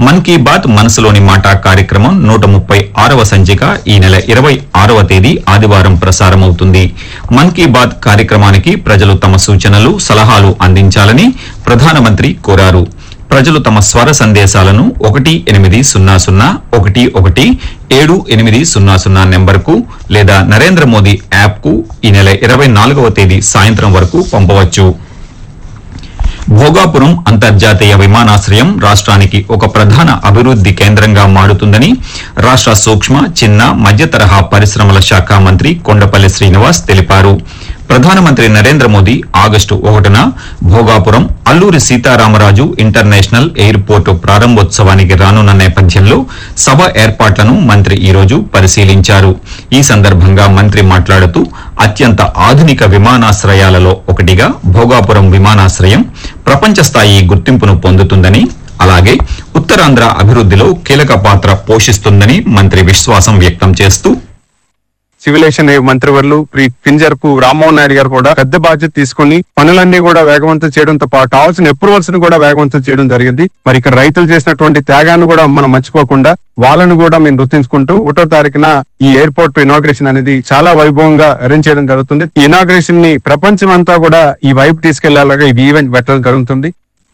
మన్ key bath మనసులోని మాట కార్యక్రమం నూట ముప్పై ఆరవ సంచిక ఈ నెల ఇరవై ఆరవ తేదీ ఆదివారం ప్రసారమవుతుంది మన్ కీ బాత్ కార్యక్రమానికి ప్రజలు తమ సూచనలు సలహాలు అందించాలని ప్రధానమంత్రి కోరారు ప్రజలు తమ స్వర సందేశాలను ఒకటి ఎనిమిది సున్నా సున్నా ఒకటి ఒకటి ఏడు ఎనిమిది సున్నా సున్నా నెంబర్కు లేదా నరేంద్ర మోదీ యాప్కు ఈ నెల ఇరవై నాలుగవ తేదీ సాయంత్రం వరకు పంపవచ్చు భోగాపురం అంతర్జాతీయ విమానాశ్రయం రాష్ట్రానికి ఒక ప్రధాన అభివృద్ది కేంద్రంగా మారుతుందని రాష్ట్ర సూక్ష్మ చిన్న మధ్య తరహా పరిశ్రమల శాఖ మంత్రి కొండపల్లి శ్రీనివాస్ తెలిపారు ప్రధానమంత్రి నరేంద్ర మోదీ ఆగస్టు ఒకటిన భోగాపురం అల్లూరి సీతారామరాజు ఇంటర్నేషనల్ ఎయిర్పోర్టు ప్రారంభోత్సవానికి రానున్న నేపథ్యంలో సభ ఏర్పాట్లను మంత్రి ఈ రోజు పరిశీలించారు ఈ సందర్భంగా మంత్రి మాట్లాడుతూ అత్యంత ఆధునిక విమానాశ్రయాలలో ఒకటిగా భోగాపురం విమానాశ్రయం ప్రపంచ స్థాయి గుర్తింపును పొందుతుందని అలాగే ఉత్తరాంధ్ర అభివృద్దిలో కీలక పాత్ర పోషిస్తుందని మంత్రి విశ్వాసం వ్యక్తం చేస్తూ సివిలేషన్ మంత్రివర్లు శ్రీ కింజర్పు రామ్మోహన్ నాయుడు గారు కూడా పెద్ద బాధ్యత తీసుకుని పనులన్నీ కూడా వేగవంతం చేయడంతో పాటు కావాల్సిన అప్రూవల్స్ ని కూడా వేగవంతం చేయడం జరిగింది మరి ఇక్కడ రైతులు చేసినటువంటి త్యాగాన్ని కూడా మనం మర్చిపోకుండా వాళ్ళను కూడా మేము గుర్తించుకుంటూ ఒకటో తారీఖున ఈ ఎయిర్పోర్ట్ ఇనాగ్రేషన్ అనేది చాలా వైభవంగా అరేంజ్ చేయడం జరుగుతుంది ఈ ఇనాగ్రేషన్ ని ప్రపంచం అంతా కూడా ఈ వైపు తీసుకెళ్లేలాగా ఈ ఈవెంట్ పెట్టడం జరుగుతుంది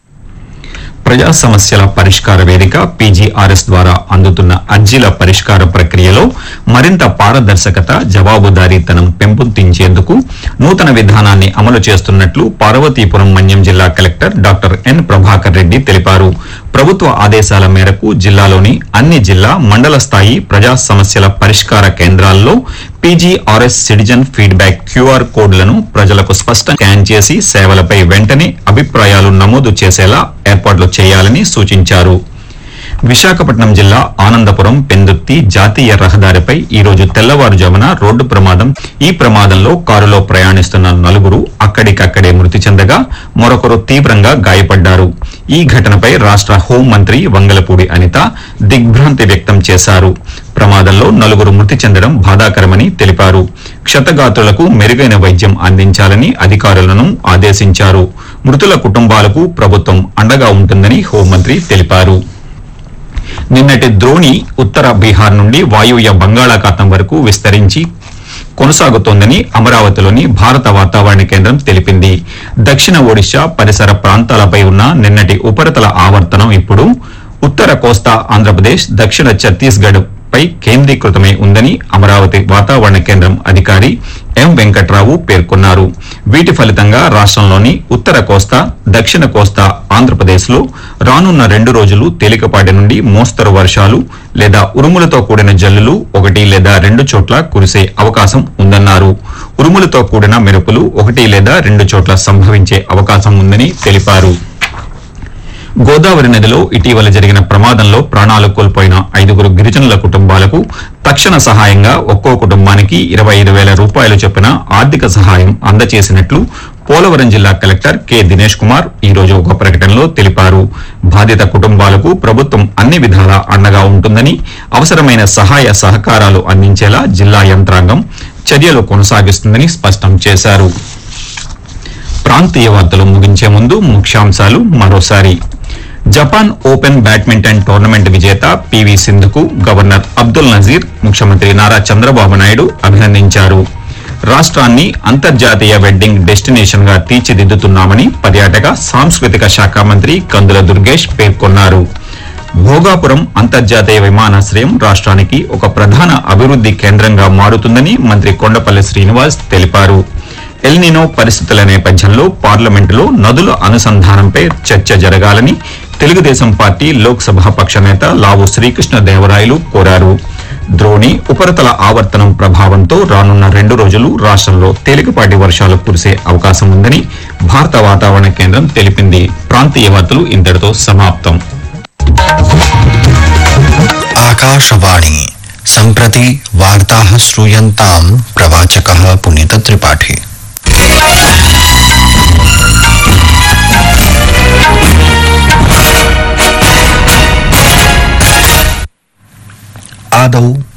ప్రజా సమస్యల పరిష్కార వేదిక పీజీఆర్ఎస్ ద్వారా అందుతున్న అర్జీల పరిష్కార ప్రక్రియలో మరింత పారదర్శకత జవాబుదారీతనం పెంపొందించేందుకు నూతన విధానాన్ని అమలు చేస్తున్నట్లు పార్వతీపురం మన్యం జిల్లా collector doctor N Prabhakar Reddy తెలిపారు ప్రభుత్వ ఆదేశాల మేరకు జిల్లాలోని అన్ని జిల్లా మండల స్థాయి ప్రజా సమస్యల పరిష్కార కేంద్రాల్లో పీజీఆర్ఎస్ సిటిజన్ ఫీడ్బ్యాక్ క్యూఆర్ కోడ్లను ప్రజలకు స్పష్టం స్కాన్ చేసి సేవలపై వెంటనే అభిప్రాయాలు నమోదు చేసేలా ఏర్పాట్లు చేయాలని సూచించారు విశాఖపట్నం జిల్లా ఆనందపురం పెందుర్తి జాతీయ రహదారిపై ఈ రోజు తెల్లవారుజామున రోడ్డు ప్రమాదం ఈ ప్రమాదంలో కారులో ప్రయాణిస్తున్న నలుగురు అక్కడికక్కడే మృతి చెందగా మరొకరు తీవ్రంగా గాయపడ్డారు ఈ ఘటనపై రాష్ట్ర హోంమంత్రి వంగలపూడి అనిత దిగ్భ్రాంతి వ్యక్తం చేశారు ప్రమాదంలో నలుగురు మృతి చెందడం బాధాకరమని తెలిపారు క్షతగాత్రులకు మెరుగైన వైద్యం అందించాలని అధికారులను ఆదేశించారు మృతుల కుటుంబాలకు ప్రభుత్వం అండగా ఉంటుందని హోంమంత్రి తెలిపారు నిన్నటి ద్రోణి ఉత్తర బీహార్ నుండి వాయువ్య బంగాళాఖాతం వరకు విస్తరించి కొనసాగుతోందని అమరావతిలోని భారత వాతావరణ కేంద్రం తెలిపింది దక్షిణ ఒడిశా పరిసర ప్రాంతాలపై ఉన్న నిన్నటి ఉపరితల ఆవర్తనం ఇప్పుడు ఉత్తర కోస్తా ఆంధ్రప్రదేశ్ దక్షిణ ఛత్తీస్గఢ్ పై కేంద్రీకృతమై ఉందని అమరావతి వాతావరణ కేంద్రం అధికారి ఎం వెంకట్రావు పేర్కొన్నారు వీటి ఫలితంగా రాష్ట్రంలోని ఉత్తర కోస్తా దక్షిణ కోస్తా ఆంధ్రప్రదేశ్లో రానున్న రెండు రోజులు తేలికపాటి నుండి మోస్తరు వర్షాలు లేదా ఉరుములతో కూడిన జల్లులు ఒకటి లేదా రెండు చోట్ల కురిసే అవకాశం ఉందన్నారు ఉరుములతో కూడిన మెరుపులు ఒకటి లేదా రెండు చోట్ల సంభవించే అవకాశం ఉందని తెలిపారు గోదావరి నదిలో ఇటీవల జరిగిన ప్రమాదంలో ప్రాణాలు కోల్పోయిన ఐదుగురు గిరిజనుల కుటుంబాలకు తక్షణ సహాయంగా ఒక్కో కుటుంబానికి ఇరవై ఐదు వేల రూపాయలు చొప్పున ఆర్థిక సహాయం అందజేసినట్లు పోలవరం జిల్లా కలెక్టర్ కె దినేష్ కుమార్ ఈ రోజు ఒక ప్రకటనలో తెలిపారు బాధిత కుటుంబాలకు ప్రభుత్వం అన్ని విధాలా అండగా ఉంటుందని అవసరమైన సహాయ సహకారాలు అందించేలా జిల్లా యంత్రాంగం చర్యలు కొనసాగిస్తుందని స్పష్టం చేశారు ప్రాంతీయ వార్తలు ముగించే ముందు ముఖ్యాంశాలు మరోసారి జపాన్ ఓపెన్ బ్యాడ్మింటన్ టోర్నమెంట్ విజేత పివి సింధుకు గవర్నర్ అబ్దుల్ నజీర్ ముఖ్యమంత్రి నారా చంద్రబాబు నాయుడు అభినందించారు రాష్ట్రాన్ని అంతర్జాతీయ వెడ్డింగ్ డెస్టినేషన్ గా తీర్చిదిద్దుతున్నామని పర్యాటక సాంస్కృతిక శాఖ మంత్రి కందుల దుర్గేష్ పేర్కొన్నారు భోగాపురం అంతర్జాతీయ విమానాశ్రయం రాష్ట్రానికి ఒక ప్రధాన అభివృద్ది కేంద్రంగా మారుతుందని మంత్రి కొండపల్లి శ్రీనివాస్ తెలిపారు ఎల్నినో పరిస్థితుల నేపథ్యంలో పార్లమెంటులో నదుల అనుసంధానంపై చర్చ జరగాలని తెలుగుదేశం పార్టీ లోక్సభ పక్ష నేత లావు శ్రీకృష్ణదేవరాయలు కోరారు ద్రోణి ఉపరితల ఆవర్తనం ప్రభావంతో రానున్న రెండు రోజులు రాష్ట్రంలో తేలికపాటి వర్షాలు కురిసే అవకాశం ఉందని భారత వాతావరణ కేంద్రం తెలిపింది ప్రాంతీయ వార్తలు ఇంతటితో సమాప్తం आकाशवाणी सम्प्रति वार्ताः श्रूयन्ताम् प्रवाचकः पुनीतत्रिपाठी आदौ